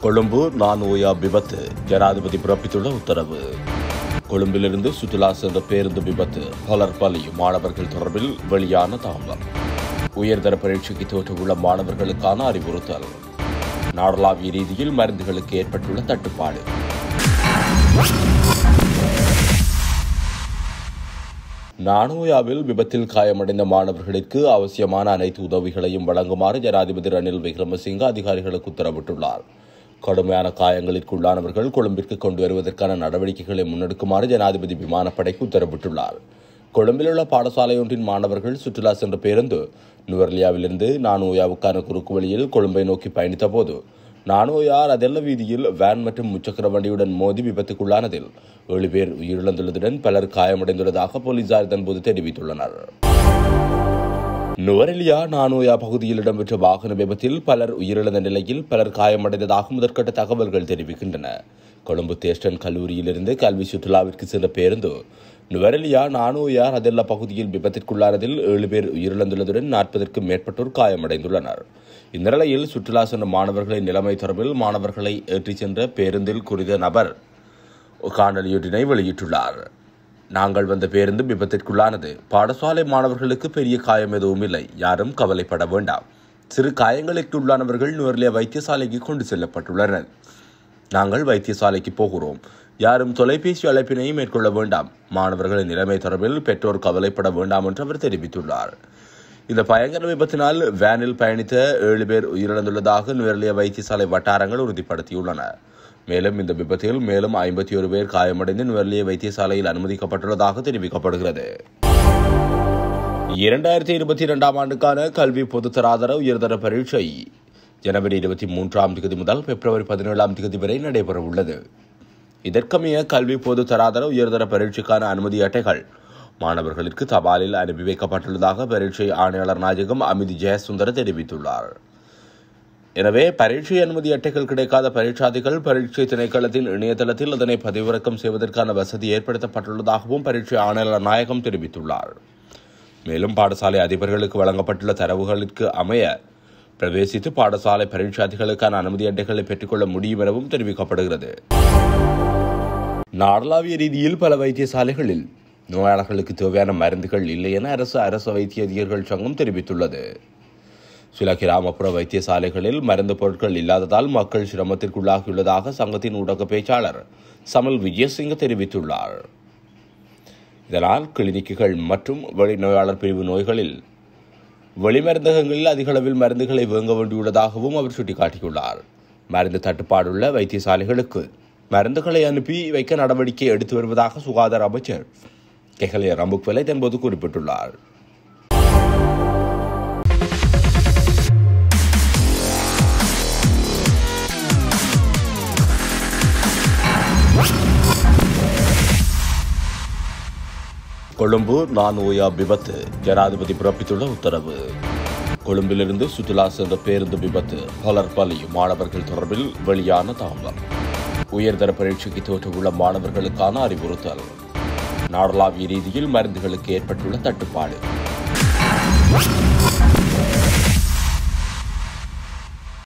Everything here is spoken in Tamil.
கொழும்பு நானோயா விபத்து ஜனாதிபதி பிறப்பித்துள்ள உத்தரவு கொழும்பிலிருந்து சுற்றுலா சென்ற பேருந்து விபத்து பலர் பலி மாணவர்கள் தொடர்பில் வெளியான தாமதம் உயர்தர பரீட்சைக்கு தோற்றவுள்ள மாணவர்களுக்கான அறிவுறுத்தல் நாடளாவிய ரீதியில் மருந்துகளுக்கு ஏற்பட்டுள்ள தட்டுப்பாடு நானோயாவில் விபத்தில் காயமடைந்த மாணவர்களுக்கு அவசியமான அனைத்து உதவிகளையும் வழங்குமாறு ஜனாதிபதி ரணில் விக்ரமசிங்க அதிகாரிகளுக்கு உத்தரவிட்டுள்ளார் கடுமையான காயங்களுக்குள்ளானவர்கள் கொழும்பிற்கு கொண்டு வருவதற்கான நடவடிக்கைகளை முன்னெடுக்குமாறு ஜனாதிபதி விமானப்படைக்கு உத்தரவிட்டுள்ளார் கொழும்பில் உள்ள பாடசாலை ஒன்றின் மாணவர்கள் சுற்றுலா சென்ற பேருந்து நுவர்லியாவிலிருந்து நானோயாவுக்கான குறுக்கு வழியில் கொழும்பை நோக்கி பயணித்த போது நானோயா அதெல்ல வீதியில் வேன் மற்றும் முச்சக்கர வண்டியுடன் மோதி விபத்துக்குள்ளானதில் ஏழு பேர் உயிரிழந்துள்ளதுடன் பலர் காயமடைந்துள்ளதாக போலீசார் இதன்போது தெரிவித்துள்ளனர் நுவரெலியா நானோயா பகுதியில் இடம்பெற்ற வாகன விபத்தில் பலர் உயிரிழந்த நிலையில் பலர் காயமடைந்ததாக முதற்கட்ட தகவல்கள் தெரிவிக்கின்றன கொழும்பு தேஸ்டன் கல்லூரியிலிருந்து கல்வி சுற்றுலாவிற்கு சென்ற பேருந்து நுவரெலியா நானோயா அதெல்லா பகுதியில் விபத்திற்குள்ளானதில் ஏழு பேர் உயிரிழந்துள்ளதுடன் நாற்பதற்கும் மேற்பட்டோர் காயமடைந்துள்ளனர் இந்த நிலையில் சுற்றுலா சென்ற மாணவர்களின் நிலைமை தொடர்பில் மாணவர்களை ஏற்றிச் சென்ற பேருந்தில் குறித்த நபர் காணொலியொன்றினை வெளியிட்டுள்ளார் நாங்கள் வந்த பேருந்து விபத்திற்குள்ளானது பாடசாலை மாணவர்களுக்கு பெரிய காயம் எதுவும் இல்லை யாரும் கவலைப்பட வேண்டாம் சிறு காயங்களுக்கு உள்ளானவர்கள் நுவர்லியா வைத்தியசாலைக்கு கொண்டு செல்லப்பட்டுள்ளனர் நாங்கள் வைத்தியசாலைக்கு போகிறோம் யாரும் தொலைபேசி அழைப்பினை மேற்கொள்ள வேண்டாம் மாணவர்களின் நிலைமை தொடர்பில் பெற்றோர் கவலைப்பட வேண்டாம் என்று அவர் தெரிவித்துள்ளார் இந்த பயங்கர விபத்தினால் வேனில் பயணித்த ஏழு பேர் உயிரிழந்துள்ளதாக நுவர்லியா வைத்தியசாலை வட்டாரங்கள் உறுதிப்படுத்தியுள்ளன மேலும் இந்த விபத்தில் மேலும் ஐம்பத்தி ஒரு பேர் காயமடைந்து நுவர்லிய வைத்தியசாலையில் அனுமதிக்கப்பட்டுள்ளதாக தெரிவிக்கப்படுகிறது இரண்டாயிரத்தி இருபத்தி இரண்டாம் ஆண்டுக்கான கல்வி பொதுத்தராதர உயர்தர பரீட்சை ஜனவரி இருபத்தி மூன்றாம் தேதி முதல் பிப்ரவரி பதினேழாம் தேதி வரை நடைபெறவுள்ளது இதற்கமைய கல்வி பொது தராதர உயர்தர பரீட்சைக்கான அனுமதி அட்டைகள் மாணவர்களுக்கு தபாலில் அனுப்பி வைக்கப்பட்டுள்ளதாக பரீட்சை ஆணையாளர் நாயகம் அமித் ஜெயசுந்தர் தெரிவித்துள்ளார் எனவே பரீட்சை அனுமதி அட்டைகள் கிடைக்காத பரீட்சாதிகள் பரீட்சை திணைக்களத்தின் இணையதளத்தில் அதனை பதிவிறக்கம் செய்வதற்கான வசதி ஏற்படுத்தப்பட்டுள்ளதாகவும் பரீட்சை ஆணையாளர் நாயகம் தெரிவித்துள்ளார் மேலும் பாடசாலை அதிபர்களுக்கு வழங்கப்பட்டுள்ள தரவுகளுக்கு அமைய பிரவேசித்து பாடசாலை பரீட்சாதிகளுக்கான அனுமதி அட்டைகளை பெற்றுக்கொள்ள முடியும் எனவும் தெரிவிக்கப்படுகிறது நாடளாவிய ரீதியில் பல வைத்தியசாலைகளில் நோயாளர்களுக்கு தேவையான மருந்துகள் இல்லை என அரசு அரசு வைத்திய அதிகாரிகள் சங்கம் தெரிவித்துள்ளது சில கிராமப்புற வைத்தியசாலைகளில் மருந்து பொருட்கள் இல்லாததால் மக்கள் சிரமத்திற்குள்ளாகியுள்ளதாக சங்கத்தின் ஊடக பேச்சாளர் சமல் விஜயசிங்க தெரிவித்துள்ளார் இதனால் கிளினிக்குகள் மற்றும் வெளிநோயாளர் பிரிவு நோய்களில் வெளிமருந்தகங்களில் அதிக அளவில் மருந்துகளை வாங்க வேண்டியுள்ளதாகவும் அவர் சுட்டிக்காட்டியுள்ளார் மருந்து தட்டுப்பாடுள்ள வைத்தியசாலைகளுக்கு மருந்துகளை அனுப்பி வைக்க நடவடிக்கை எடுத்து வருவதாக சுகாதார அமைச்சர் கெஹலிய ரம்புக்வெலை தன்போது குறிப்பிட்டுள்ளார் கொழும்பு நானோயா விபத்து ஜனாதிபதி பிறப்பித்துள்ள உத்தரவு கொழும்பிலிருந்து சுற்றுலா சென்ற பேருந்து விபத்து பலர் பலி மாணவர்கள் தொடர்பில் வெளியான தாமதம் உயர்தர பரீட்சைக்கு தோற்றவுள்ள மாணவர்களுக்கான அறிவுறுத்தல் நாடளாவிய ரீதியில் மருந்துகளுக்கு ஏற்பட்டுள்ள தட்டுப்பாடு